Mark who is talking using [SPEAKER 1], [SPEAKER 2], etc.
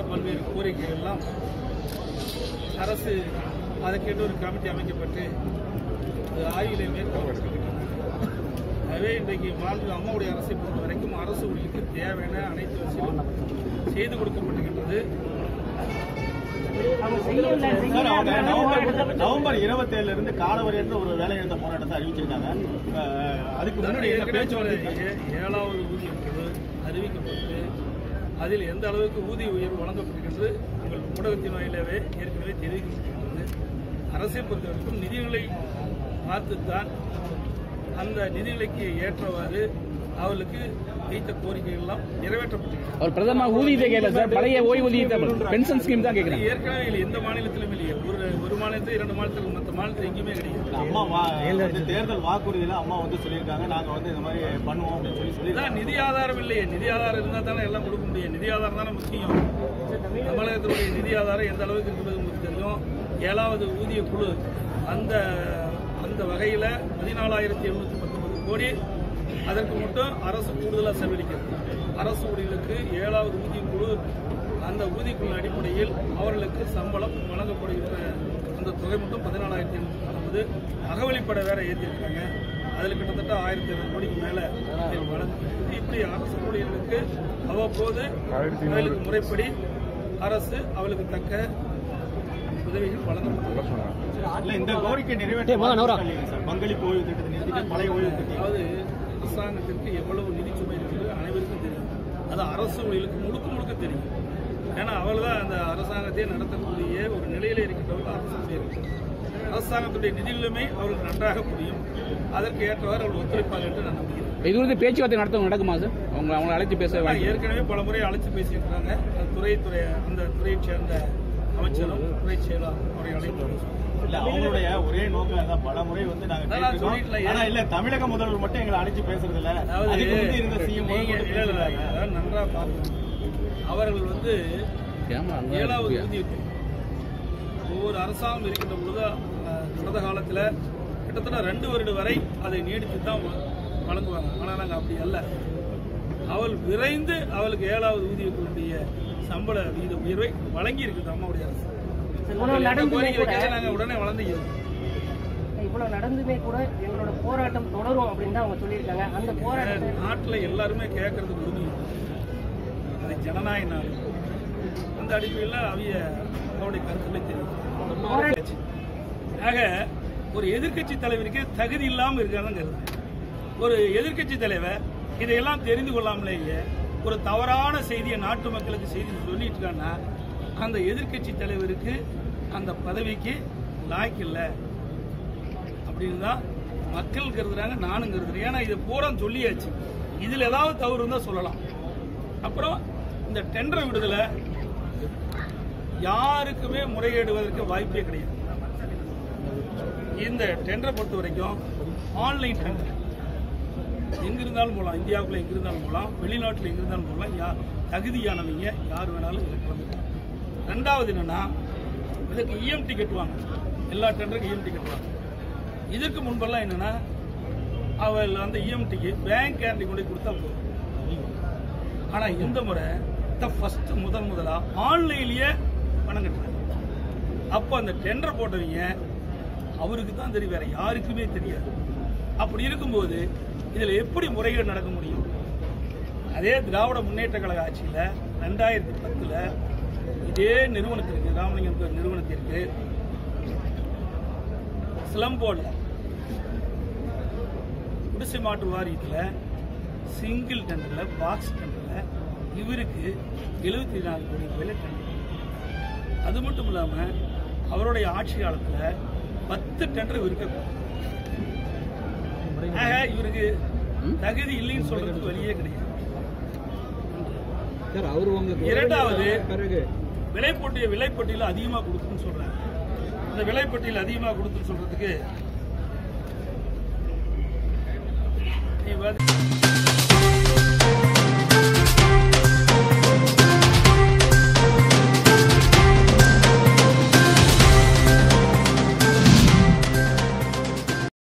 [SPEAKER 1] பல்வேறு கோரிக்கைகள் எல்லாம் அரசு அதற்கென்று ஒரு கமிட்டி அமைக்கப்பட்டு அது ஆய்விலே மேற்கொள்ளப்பட்டிருக்கின்றன எனவே இன்றைக்கு மாண்பு அம்மாவுடைய அரசை பொறுத்த வரைக்கும் அரசு ஊழியருக்கு தேவையான அனைத்து வசதிகளும் செய்து கொடுக்கப்பட்டிருக்கின்றது
[SPEAKER 2] அவங்க செய்யல
[SPEAKER 3] சார் அவங்க
[SPEAKER 2] செய்யல
[SPEAKER 3] நவம்பர் நவம்பர் இருபத்தேழுல இருந்து காலவரையற்ற ஒரு வேலைநிறுத்த போராட்டத்தை அறிவிச்சிருக்காங்க அஹ், அதுக்கு முன்னாடி என்ன
[SPEAKER 1] ஏற்கனவே
[SPEAKER 3] பேச்சுவார்த்தை
[SPEAKER 1] சொன்ன ஏ- ஏழாவது ஊதிய குழு அறிவிக்கப்பட்டு அதில் எந்த அளவுக்கு ஊதிய உயர்வு வழங்கப்படுகின்றது உங்கள் ஊடகத்தின் வாயிலாகவே ஏற்கனவே தெரிவிக்கப்பட்டிருக்கிறது அரசை பொறுத்தவரைக்கும் நிதிநிலை பார்த்துத்தான் அந்த நிதிநிலைக்கு ஏற்றவாறு அவர்களுக்கு வைத்த கோரிக்கைகள் எல்லாம் நிறைவேற்றப்பட்டிருக்கிறது
[SPEAKER 4] அவர் பிரதம ஊதியத்தை கேட்கல சார் பழைய ஓய்வூதியத்தை பென்ஷன் ஸ்கீம் தான் கேட்கிறேன்
[SPEAKER 1] ஏற்கனவே இல்லை எந்த மாநிலத்திலும் இல்லையே ஒரு ஒரு மாநிலத்தில் இரண்டு மாநிலத்தில் மற்ற மாநிலத்தில் எங்கேயுமே கிடையாது
[SPEAKER 3] அம்மா வா- வந்து தேர்தல் வாக்குறுதியில அம்மா வந்து சொல்லியிருக்காங்க நாங்க வந்து இந்த மாதிரி பண்ணுவோம் அப்படின்னு சொல்லி சொல்லியிருக்காங்க
[SPEAKER 1] இதான் நிதி ஆதாரம் இல்லையே நிதி ஆதாரம் இருந்தால் தானே எல்லாம் கொடுக்க முடியும் நிதி ஆதாரம் தானே முக்கியம் தமிழகத்தினுடைய நிதி ஆதாரம் எந்த அளவுக்கு இருக்கிறது உங்களுக்கு தெரியும் ஏழாவது ஊதிய குழு அந்த அந்த வகையில் பதினாலாயிரத்தி எழுநூத்தி பத்தொன்பது கோடி அதற்கு மட்டும் அரசு கூடுதலாக செலவழிக்கிறது அரசு ஊழியர்களுக்கு ஏழாவது ஊதிய குழு அந்த ஊதியக்குழு அடிப்படையில் அவர்களுக்கு சம்பளம் வழங்கப்படுகின்ற அந்த தொகை மட்டும் பதினாலாயிரத்தி எழுநூத்தி பத்தொன்பது அகவலிப்பட வேற ஏற்றிருக்காங்க அதில் கிட்டத்தட்ட ஆயிரத்தி இருநூறு கோடிக்கு மேலே வழங்கு இப்படி அரசு ஊழியர்களுக்கு அவ்வப்போது அவர்களுக்கு முறைப்படி அரசு அவளுக்கு தக்க உதவிகள் வழங்கப்பட்டுள்ளது
[SPEAKER 3] இல்ல இந்த கோரிக்கை நிறைவேற்ற இல்லைங்க சார் பங்களிப்பு ஓய்வு திட்டத்தை நிறுத்திட்டு பழைய ஓய்வு திட்டம்
[SPEAKER 1] அதாவது அரசாங்கத்திற்கு எவ்வளவு நிதி சுமை இருக்குது அனைவருக்கும் தெரியும் அது அரசு ஊழியர்களுக்கு முழுக்க முழுக்க தெரியும் ஏன்னா அவள் தான் அந்த அரசாங்கத்தை நடத்தக்கூடிய ஒரு நிலையில இருக்கின்றவர்கள் அரசு ஊழியர்கள் அரசாங்கத்துடைய நிதி நிலைமை அவர்களுக்கு நன்றாக புரியும் அதற்கு ஏற்றவாறு அவர்கள் ஒத்துழைப்பார்கள் என்று நான் நம்புகிறேன்
[SPEAKER 4] இது குறித்து பேச்சுவார்த்தை நடத்த நடக்குமா சார் அவங்க அவங்களை அழைத்து பேச
[SPEAKER 1] ஆனா,
[SPEAKER 4] வாய்ப்பு-
[SPEAKER 1] ஏற்கனவே பல முறை அழைச்சு பேசியிருக்கிறாங்க அந்த துறை துறை அந்த துறையைச் சேர்ந்த அமைச்சரும் துறை செயலாளர் அவரை அழைத்து
[SPEAKER 3] இல்ல அவங்களுடைய ஒரே நோக்கம் தான் பல முறை வந்து நாங்க
[SPEAKER 1] அதான்
[SPEAKER 3] கேட்டிருக்கோம்.
[SPEAKER 1] சொல்லிட்டேன்.
[SPEAKER 3] ஆனா இல்ல தமிழக முதல்வர் மட்டும் எங்களை அழைச்சு பேசுறது இல்ல
[SPEAKER 1] அதாவது
[SPEAKER 3] அதுக்கு முந்தி இருந்த சிஎம்
[SPEAKER 1] நீங்க இல்ல, இல்ல, இல்ல, அதாவது நன்றா பார்க்கணும் அவர்கள் வந்து
[SPEAKER 4] கேமரா அங்க தான்
[SPEAKER 1] ஏழாவது
[SPEAKER 4] இருக்கு.
[SPEAKER 1] ஊதியத்தை ஒவ்வொரு அரசாங்கம் இருக்கின்ற பொழுது அஹ், கடந்த காலத்தில் கிட்டத்தட்ட ரெண்டு வருட வரை அதை நீடித்து தான் வ- வழங்குவாங்க ஆனால் நாங்கள் அப்படி அல்ல அவள் விரைந்து அவளுக்கு ஏழாவது ஊதியத்தினுடைய சம்பள வீத உயர்வை வழங்கி இருக்குது அம்மாவுடைய அரசு
[SPEAKER 2] இவ்வளவு
[SPEAKER 1] எந்த
[SPEAKER 2] நடந்துமே
[SPEAKER 1] கோரிக்கை
[SPEAKER 2] கூட
[SPEAKER 1] வைக்க நாங்கள் உடனே வளர்ந்துக்கிறோம்
[SPEAKER 2] இவ்வளவு நடந்துமே கூட எங்களோட போராட்டம் தொடரும் அப்படின்னு தான் அவங்க சொல்லியிருக்காங்க அந்த போராட்டத்தை
[SPEAKER 1] நாட்டில் எல்லாருமே கேட்கறதுக்கு உரிமை இருக்கு. அது ஜனநாயக நாடு அந்த அடிப்படையில் அவைய அவருடைய கருத்துக்களை தெரிவிக்கும் ஆக ஒரு எதிர்க்கட்சி தலைவருக்கு தகுதி இல்லாமல் இருக்காதுங்கிறது ஒரு எதிர்க்கட்சி தலைவர் இதையெல்லாம் தெரிந்து கொள்ளாமலேயே ஒரு தவறான செய்தியை நாட்டு மக்களுக்கு செய்தி சொல்லிட்டு இருக்காங்கன்னா அந்த எதிர்க்கட்சி தலைவருக்கு அந்த பதவிக்கு லாய்க்கு இல்லை அப்படின்னு தான் மக்கள் கருதுறாங்க நானும் கருதுறேன் ஏன்னா இதை பூரா சொல்லியாச்சு இதில் ஏதாவது தவறு இருந்தால் சொல்லலாம் அப்புறம் இந்த டெண்டர் விடுதலை யாருக்குமே முறையேடுவதற்கு வாய்ப்பே கிடையாது இந்த டெண்டரை பொறுத்த வரைக்கும் ஆன்லைன் டெண்டர் எங்க இருந்தாலும் போகலாம் இந்தியாவுக்குள்ள எங்க இருந்தாலும் போகலாம் வெளிநாட்டில் எங்க இருந்தாலும் போகலாம் யா தகுதியானவங்க யார் வேணாலும் இதில் கலந்துக்கலாம் ரெண்டாவது என்னன்னா இதுக்கு இஎம் டிக்கெட் வாங்க எல்லா டெண்டருக்கும் இஎம் டிக்கெட் வாங்க இதற்கு முன்பெல்லாம் என்னன்னா அவள் அந்த இஎம்டிக்கு பேங்க் கேரண்டி கொண்டு போய் கொடுத்தா போதும் ஆனா இந்த முறை ஃபர்ஸ்ட் முதல் முதலா ஆன்லைன்லயே பணம் கட்டுறாங்க அப்போ அந்த டெண்டர் போட்டவங்க அவருக்கு தான் தெரியும் வேற யாருக்குமே தெரியாது அப்படி இருக்கும்போது இதுல எப்படி முறைகேடு நடக்க முடியும் அதே திராவிட முன்னேற்ற கழக ஆட்சியில ரெண்டாயிரத்தி பத்துல இதே நிறுவனத்திற்கு ராமலிங்கம் நிறுவனத்திற்கு சிலம்போல குடிசை மாட்டு வாரியத்தில் சிங்கிள் டெண்டரில் பாக்ஸ் டெண்டரில் இவருக்கு எழுபத்தி நாலு கோடி ரூபாயில டெண்டர் அது மட்டும் இல்லாமல் அவருடைய ஆட்சி காலத்தில் பத்து டெண்டர் இவருக்கு கொடுத்தாங்க. ஆக இவருக்கு தகுதி இல்லைன்னு சொல்றதுக்கு வழியே கிடையாது
[SPEAKER 5] சார் அவரு உங்க
[SPEAKER 1] இரண்டாவது
[SPEAKER 5] பிறகு
[SPEAKER 1] விலைப்பட்டியல் விலைப்பட்டியல அதிகமாக கொடுக்குன்னு சொல்றாங்க அந்த விலைப்பட்டியல் அதிகமாக கொடுத்துன்னு சொல்றதுக்கு நீ வந்து